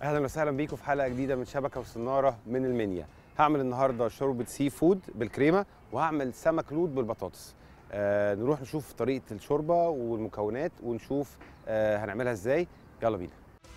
اهلا وسهلا بيكم في حلقه جديده من شبكه وصناره من المنيا هعمل النهارده شوربه سي فود بالكريمه وهعمل سمك لود بالبطاطس آه نروح نشوف طريقه الشوربه والمكونات ونشوف آه هنعملها ازاي يلا بينا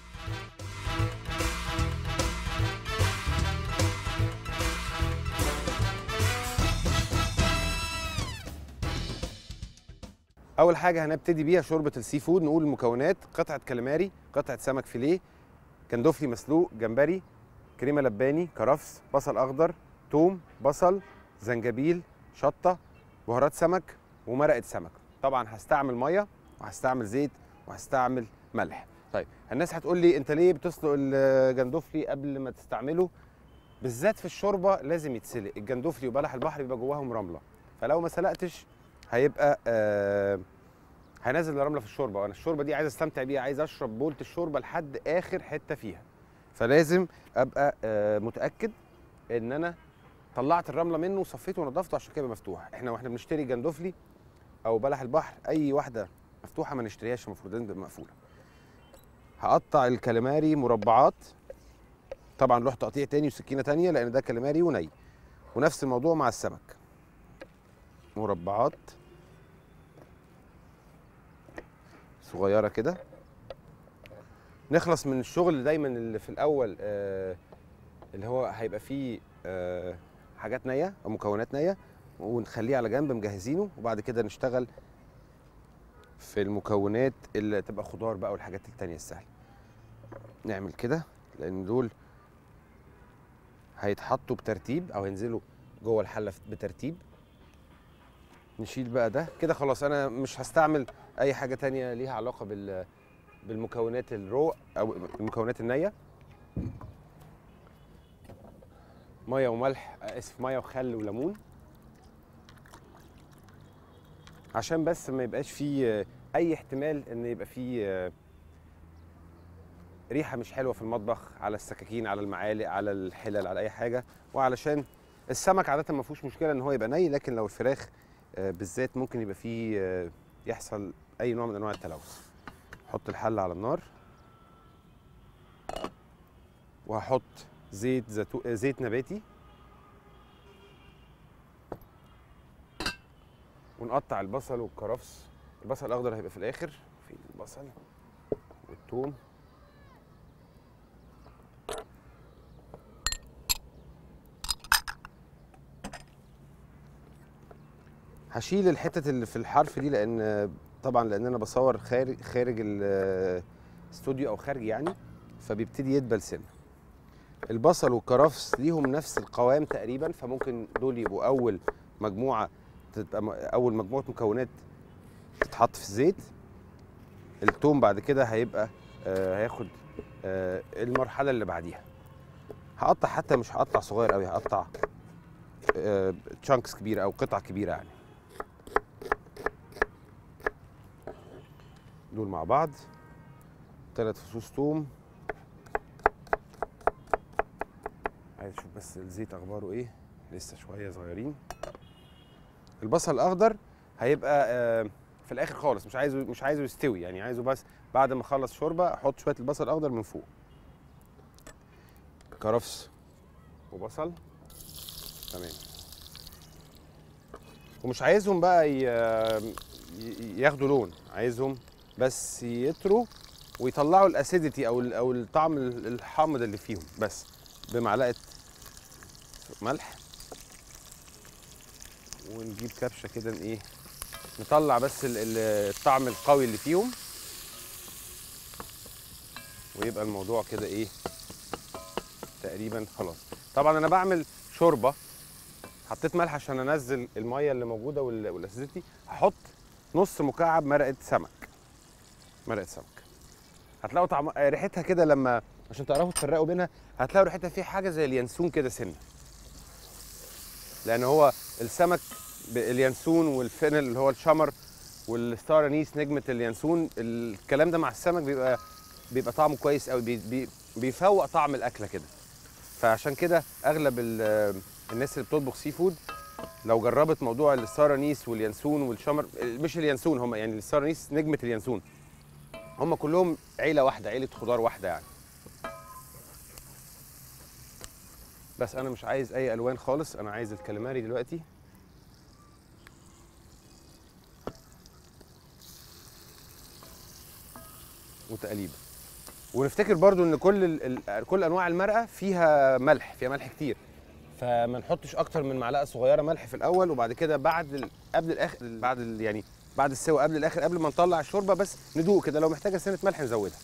اول حاجه هنبتدي بيها شوربه السي فود نقول المكونات قطعه كاليماري قطعه سمك فيليه كندوفلي مسلوق جمبري كريمه لباني كرفس بصل اخضر توم بصل زنجبيل شطه بهارات سمك ومرقه سمك طبعا هستعمل ميه وهستعمل زيت وهستعمل ملح طيب الناس هتقول لي انت ليه بتسلق الجندوفلي قبل ما تستعمله بالذات في الشوربه لازم يتسلق الجندوفلي وبلح البحر بيبقى جواهم رمله فلو ما سلقتش هيبقى آه هنزل الرمله في الشوربه وانا الشوربه دي عايز استمتع بيها عايز اشرب بولت الشوربه لحد اخر حته فيها فلازم ابقى آه متاكد ان انا طلعت الرمله منه وصفيته ونضفته عشان كده مفتوح احنا واحنا بنشتري جندوفلي او بلح البحر اي واحده مفتوحه ما نشتريهاش المفروض تبقى مقفوله هقطع الكاليماري مربعات طبعا له تقطيع تاني وسكينه تانيه لان ده كاليماري وني ونفس الموضوع مع السمك مربعات صغيره كده نخلص من الشغل دايما اللي في الاول آه اللي هو هيبقى فيه آه حاجات نيه او مكونات نيه ونخليه على جنب مجهزينه وبعد كده نشتغل في المكونات اللي تبقى خضار بقى والحاجات التانية السهله نعمل كده لان دول هيتحطوا بترتيب او هينزلوا جوه الحله بترتيب نشيل بقى ده كده خلاص انا مش هستعمل اي حاجه تانية ليها علاقه بال بالمكونات الرو او المكونات النيه ميه وملح اسف ميه وخل وليمون عشان بس ما يبقاش فيه اي احتمال ان يبقى فيه ريحه مش حلوه في المطبخ على السكاكين على المعالق على الحلل على اي حاجه وعلشان السمك عاده ما فيهوش مشكله ان هو يبقى ني لكن لو الفراخ بالذات ممكن يبقى فيه يحصل اي نوع من انواع التلوث احط الحله على النار وهحط زيت زيتو... زيت نباتي ونقطع البصل والكرفس البصل الاخضر هيبقى في الاخر في البصل والثوم هشيل الحتت اللي في الحرف دي لان طبعا لان انا بصور خارج خارج الاستوديو او خارج يعني فبيبتدي يدبل سنه البصل والكرفس ليهم نفس القوام تقريبا فممكن دول يبقوا اول مجموعه تبقى اول مجموعه مكونات تتحط في الزيت التوم بعد كده هيبقى آه هياخد آه المرحله اللي بعديها هقطع حتى مش هقطع صغير قوي هقطع آه تشانكس كبيره او قطع كبيره يعني دول مع بعض ثلاث فصوص توم عايز اشوف بس الزيت اخباره ايه لسه شويه صغيرين البصل الاخضر هيبقى آه في الاخر خالص مش عايزه مش عايزه يستوي يعني عايزه بس بعد ما اخلص شوربه احط شويه البصل الاخضر من فوق كرفس وبصل تمام ومش عايزهم بقى ياخدوا لون عايزهم بس يطروا ويطلعوا الاسيديتي او او الطعم الحامض اللي فيهم بس بمعلقه ملح ونجيب كبشه كده ايه نطلع بس الطعم القوي اللي فيهم ويبقى الموضوع كده ايه تقريبا خلاص طبعا انا بعمل شوربه حطيت ملح عشان انزل الميه اللي موجوده والاسيديتي هحط نص مكعب مرقه سمك مرقه سمك هتلاقوا طعم ريحتها كده لما عشان تعرفوا تفرقوا بينها هتلاقوا ريحتها فيه حاجه زي اليانسون كده سنه لان هو السمك اليانسون والفينل اللي هو الشمر والستار انيس نجمه اليانسون الكلام ده مع السمك بيبقى بيبقى طعمه كويس قوي بي بي بيفوق طعم الاكله كده فعشان كده اغلب الناس اللي بتطبخ سي فود لو جربت موضوع السارانيس واليانسون والشمر مش اليانسون هم يعني السارانيس نجمه اليانسون هم كلهم عيله واحده عيله خضار واحده يعني بس انا مش عايز اي الوان خالص انا عايز الكاليماري دلوقتي وتقليبه ونفتكر برضو ان كل ال ال كل انواع المرقه فيها ملح فيها ملح كتير فما نحطش اكتر من معلقه صغيره ملح في الاول وبعد كده بعد ال قبل الاخر بعد ال يعني بعد السوا قبل الاخر قبل ما نطلع الشوربه بس ندوق كده لو محتاجه سنه ملح نزودها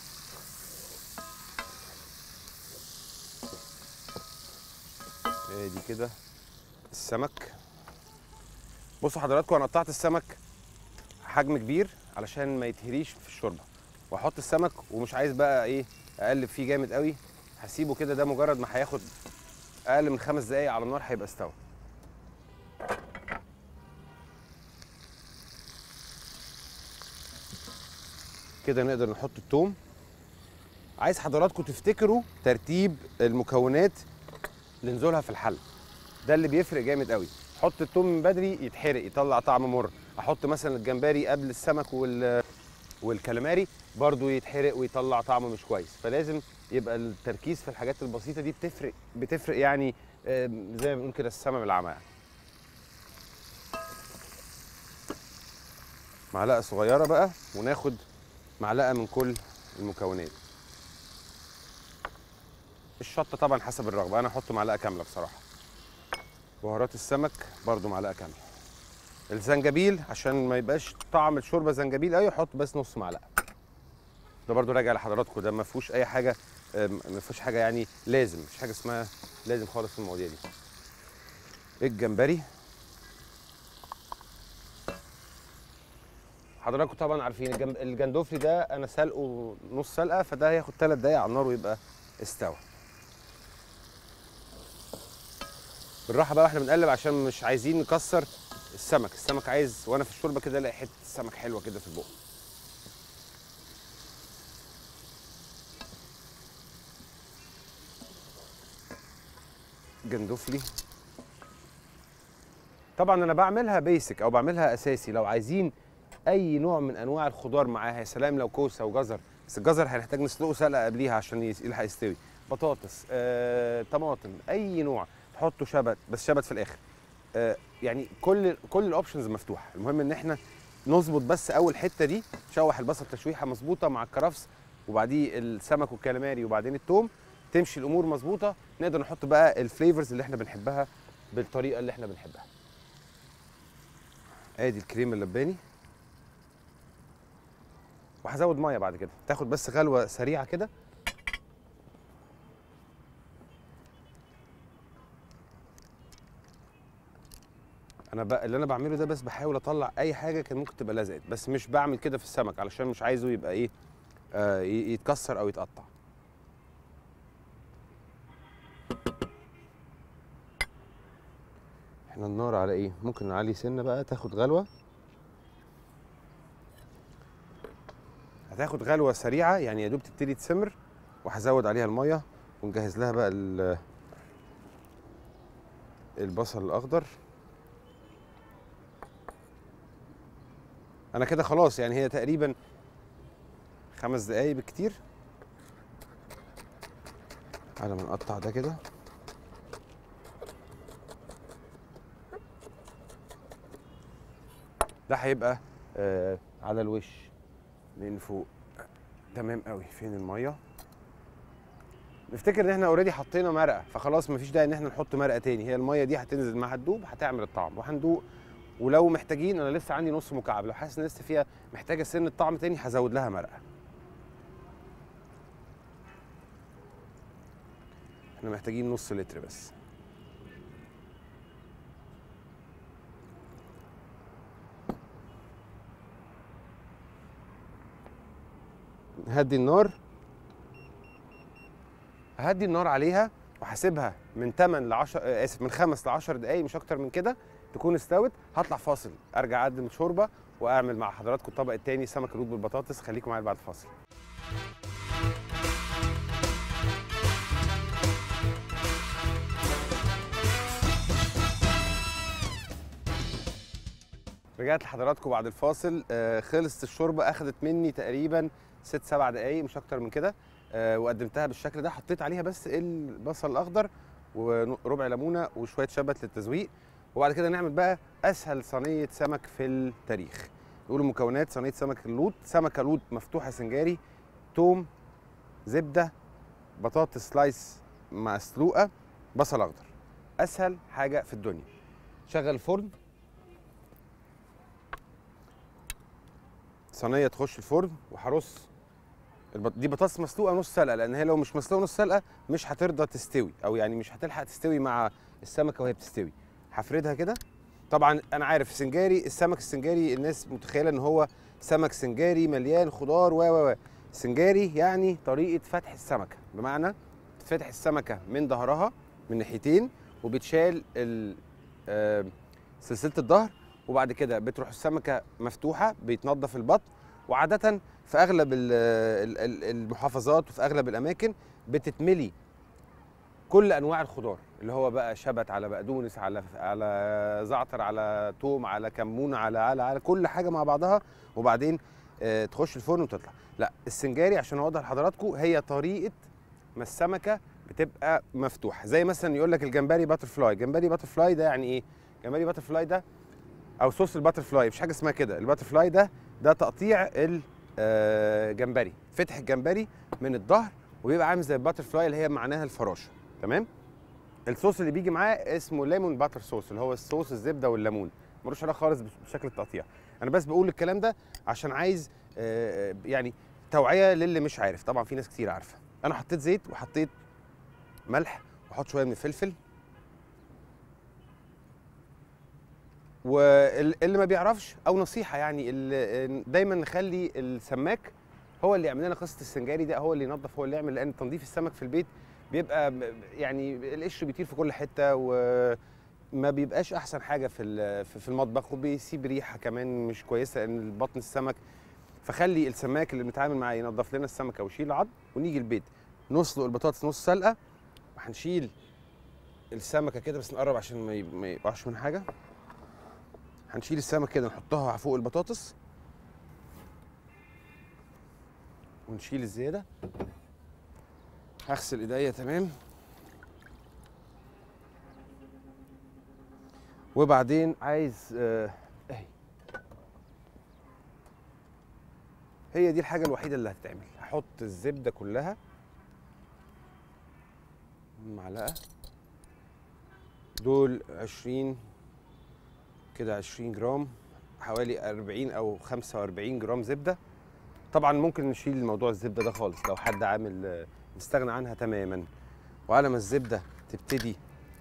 ادي كده السمك بصوا حضراتكم انا قطعت السمك حجم كبير علشان ما يتهريش في الشوربه واحط السمك ومش عايز بقى ايه اقلب فيه جامد قوي هسيبه كده ده مجرد ما هياخد اقل من خمس دقايق على النار هيبقى استوى كده نقدر نحط التوم عايز حضراتكم تفتكروا ترتيب المكونات اللي نزولها في الحل ده اللي بيفرق جامد قوي حط التوم من بدري يتحرق يطلع طعم مر احط مثلا الجمبري قبل السمك وال والكاليماري برضو يتحرق ويطلع طعمه مش كويس فلازم يبقى التركيز في الحاجات البسيطه دي بتفرق بتفرق يعني آم، زي ما بنقول كده السما بالعمى يعني. معلقه صغيره بقى وناخد معلقه من كل المكونات الشطه طبعا حسب الرغبه انا احط معلقه كامله بصراحه بهارات السمك برضو معلقه كامله الزنجبيل عشان ما يبقاش طعم الشوربه زنجبيل قوي حط بس نص معلقه ده برضو راجع لحضراتكم ده ما فيهوش اي حاجه آم، ما فيهوش حاجه يعني لازم مفيش حاجه اسمها لازم خالص في المواضيع دي الجمبري حضراتكم طبعا عارفين الجم- الجندوفلي ده انا سلقه نص سلقه فده هياخد ثلاث دقايق على النار ويبقى استوى بالراحه بقى واحنا بنقلب عشان مش عايزين نكسر السمك السمك عايز وانا في الشوربه كده الاقي حته سمك حلوه كده في البق جندوفلي طبعا انا بعملها بيسك او بعملها اساسي لو عايزين اي نوع من انواع الخضار معاها يا سلام لو كوسه وجزر بس الجزر هنحتاج نسلقه سلقه قبليها عشان يس- يلحق يستوي بطاطس آه، طماطم اي نوع تحطوا شبت بس شبت في الاخر آه، يعني كل كل الاوبشنز مفتوحه المهم ان احنا نظبط بس اول حته دي نشوح البصل تشويحه مظبوطه مع الكرفس وبعديه السمك والكاليماري وبعدين التوم تمشي الامور مظبوطه نقدر نحط بقى الفليفرز اللي احنا بنحبها بالطريقه اللي احنا بنحبها ادي الكريم اللباني وهزود ميه بعد كده تاخد بس غلوه سريعه كده انا بقى اللي انا بعمله ده بس بحاول اطلع اي حاجه كان ممكن تبقى لزقت بس مش بعمل كده في السمك علشان مش عايزه يبقى ايه آه ي- يتكسر او يتقطع احنا النار على ايه ممكن نعلي سنه بقى تاخد غلوه هتاخد غلوه سريعه يعني يا دوب تبتدي تسمر وهزود عليها الميه ونجهز لها بقى ال- البصل الاخضر انا كده خلاص يعني هي تقريبا خمس دقايق بالكتير على ما نقطع ده كده ده هيبقى آه على الوش من فوق تمام قوي فين الميه نفتكر ان احنا اوريدي حطينا مرقه فخلاص مفيش داعي ان احنا نحط مرقه تاني هي الميه دي هتنزل مع هتدوب هتعمل الطعم وهندوق ولو محتاجين انا لسه عندي نص مكعب لو حاسس ان لسه فيها محتاجه سن الطعم تاني هزود لها مرقه احنا محتاجين نص لتر بس هدي النار هدي النار عليها وهسيبها من 8 ل 10 آه، اسف من 5 ل 10 دقائق مش اكتر من كده تكون استوت هطلع فاصل ارجع اقدم الشوربه واعمل مع حضراتكم الطبق الثاني سمك الرود بالبطاطس خليكم معايا بعد الفاصل رجعت لحضراتكم بعد الفاصل آه، خلصت الشوربه اخذت مني تقريبا ست سبع دقايق مش اكتر من كده آه، وقدمتها بالشكل ده حطيت عليها بس البصل الاخضر وربع ليمونه وشويه شبت للتزويق وبعد كده نعمل بقى اسهل صينيه سمك في التاريخ نقول المكونات صينيه سمك اللوط سمكه لوط مفتوحه سنجاري توم زبده بطاطس سلايس مسلوقه بصل اخضر اسهل حاجه في الدنيا شغل الفرن صينيه تخش الفرن وهرص البط... دي بطاطس مسلوقه نص سلقه لان هي لو مش مسلوقه نص سلقه مش هترضى تستوي او يعني مش هتلحق تستوي مع السمكه وهي بتستوي هفردها كده طبعا انا عارف سنجاري السمك السنجاري الناس متخيله ان هو سمك سنجاري مليان خضار و و و سنجاري يعني طريقه فتح السمكه بمعنى تفتح السمكه من ظهرها من ناحيتين وبتشال ال- آه، سلسله الظهر وبعد كده بتروح السمكه مفتوحه بيتنضف البطن وعاده في اغلب ال- ال- ال- المحافظات وفي اغلب الاماكن بتتملي كل انواع الخضار اللي هو بقى شبت على بقدونس على على زعتر على توم على كمون على على على كل حاجه مع بعضها وبعدين آه، تخش الفرن وتطلع لا السنجاري عشان اوضح لحضراتكم هي طريقه ما السمكه بتبقى مفتوحه زي مثلا يقول لك الجمبري باتر فلاي جمبري باتر فلاي ده يعني ايه جمبري باتر فلاي ده او صوص الباتر فلاي مفيش حاجه اسمها كده الباتر فلاي ده ده تقطيع الجمبري فتح الجمبري من الظهر وبيبقى عامل زي الباتر فلاي اللي هي معناها الفراشه تمام الصوص اللي بيجي معاه اسمه ليمون باتر صوص اللي هو الصوص الزبده والليمون ملوش علاقه خالص بشكل التقطيع انا بس بقول الكلام ده عشان عايز آه، يعني توعيه للي مش عارف طبعا في ناس كتير عارفه انا حطيت زيت وحطيت ملح واحط شويه من الفلفل واللي ما بيعرفش او نصيحه يعني اللي دايما نخلي السماك هو اللي يعمل لنا قصه السنجاري ده هو اللي ينظف هو اللي يعمل لان تنظيف السمك في البيت بيبقى م- يعني القشر بيطير في كل حته وما بيبقاش احسن حاجه في ال- في في المطبخ وبيسيب ريحه كمان مش كويسه لان بطن السمك فخلي السماك اللي بنتعامل معاه ينظف لنا السمكه ويشيل العظم ونيجي البيت نسلق البطاطس نص سلقه وهنشيل السمكه كده بس نقرب عشان ما يب- ما يقعش من حاجه هنشيل السمك كده نحطها فوق البطاطس ونشيل الزياده هغسل ايديا تمام وبعدين عايز آه، اهي هي دي الحاجه الوحيده اللي هتتعمل هحط الزبده كلها معلقه دول 20 كده 20 جرام حوالي 40 او 45 جرام زبده طبعا ممكن نشيل موضوع الزبده ده خالص لو حد عامل آه، نستغنى عنها تماما وعلى ما الزبده تبتدي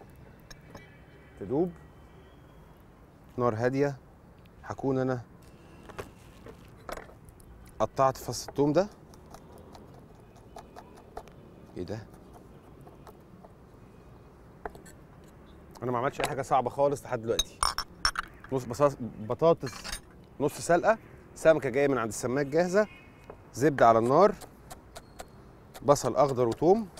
تدوب نار هاديه هكون انا قطعت فص الثوم ده ايه ده انا ما عملتش اي حاجه صعبه خالص لحد دلوقتي نص بصاص بطاطس نص سلقه سمكه جايه من عند السماك جاهزه زبده على النار بصل اخضر وثوم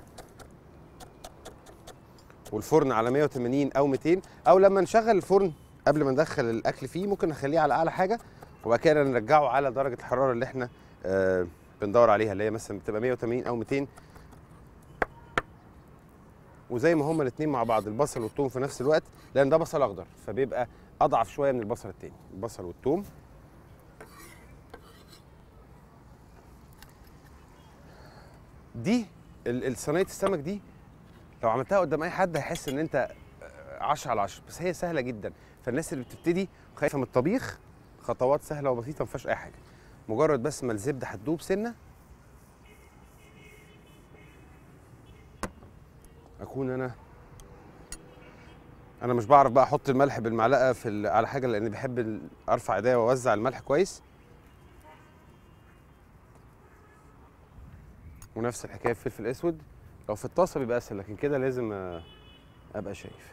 والفرن على 180 او 200 او لما نشغل الفرن قبل ما ندخل الاكل فيه ممكن نخليه على اعلى حاجه وبعد كده نرجعه على درجه الحراره اللي احنا آه بندور عليها اللي هي مثلا بتبقى 180 او 200 وزي ما هما الاثنين مع بعض البصل والثوم في نفس الوقت لان ده بصل اخضر فبيبقى اضعف شويه من البصل التاني البصل والثوم دي ال- ال- صينيه السمك دي لو عملتها قدام اي حد هيحس ان انت 10 على 10 بس هي سهله جدا فالناس اللي بتبتدي خايفه من الطبيخ خطوات سهله وبسيطه ما فيهاش اي حاجه مجرد بس ما الزبده هتدوب سنه اكون انا انا مش بعرف بقى احط الملح بالمعلقه في ال- على حاجه لان بحب ال- ارفع ايديا واوزع الملح كويس ونفس الحكايه في الفلفل الاسود لو في الطاسه بيبقى اسهل لكن كده لازم آه، ابقى شايف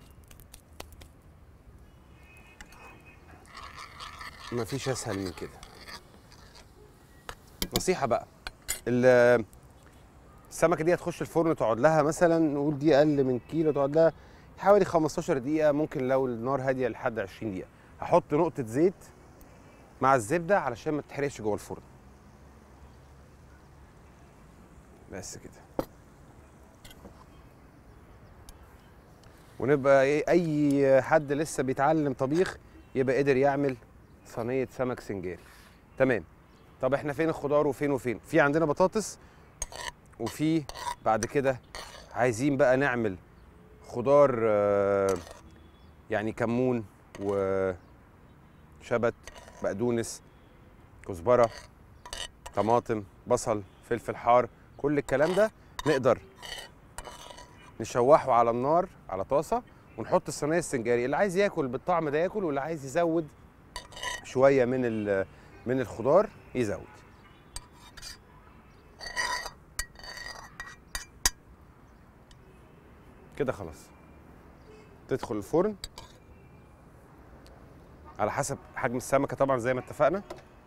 مفيش اسهل من كده نصيحه بقى ال- السمكه دي هتخش الفرن تقعد لها مثلا نقول دي اقل من كيلو تقعد لها حوالي 15 دقيقه ممكن لو النار هاديه لحد 20 دقيقه هحط نقطه زيت مع الزبده علشان ما تتحرقش جوه الفرن بس كده ونبقى ايه اي حد لسه بيتعلم طبيخ يبقى قدر يعمل صينيه سمك سنجاري تمام طب احنا فين الخضار وفين وفين في عندنا بطاطس وفي بعد كده عايزين بقى نعمل خضار آه، يعني كمون وشبت بقدونس كزبره طماطم بصل فلفل حار كل الكلام ده نقدر نشوحه على النار على طاسه ونحط الصينيه السنجاري اللي عايز ياكل بالطعم ده ياكل واللي عايز يزود شويه من ال- من الخضار يزود كده خلاص تدخل الفرن على حسب حجم السمكه طبعا زي ما اتفقنا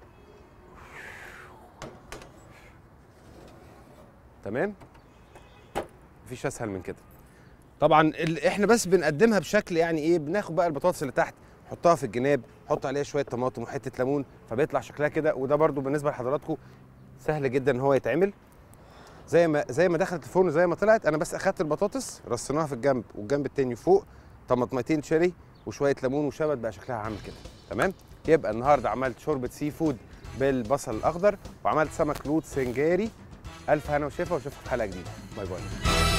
تمام مفيش اسهل من كده طبعا ال... احنا بس بنقدمها بشكل يعني ايه بناخد بقى البطاطس اللي تحت نحطها في الجناب نحط عليها شويه طماطم وحته ليمون فبيطلع شكلها كده وده برضو بالنسبه لحضراتكم سهل جدا ان هو يتعمل زي ما زي ما دخلت الفرن زي ما طلعت انا بس اخدت البطاطس رصيناها في الجنب والجنب التاني فوق طماطميتين شيري وشويه ليمون وشبت بقى شكلها عامل كده تمام يبقى النهارده عملت شوربه سي فود بالبصل الاخضر وعملت سمك لوط سنجاري الف هنا وشفا واشوفكم في حلقه جديده باي باي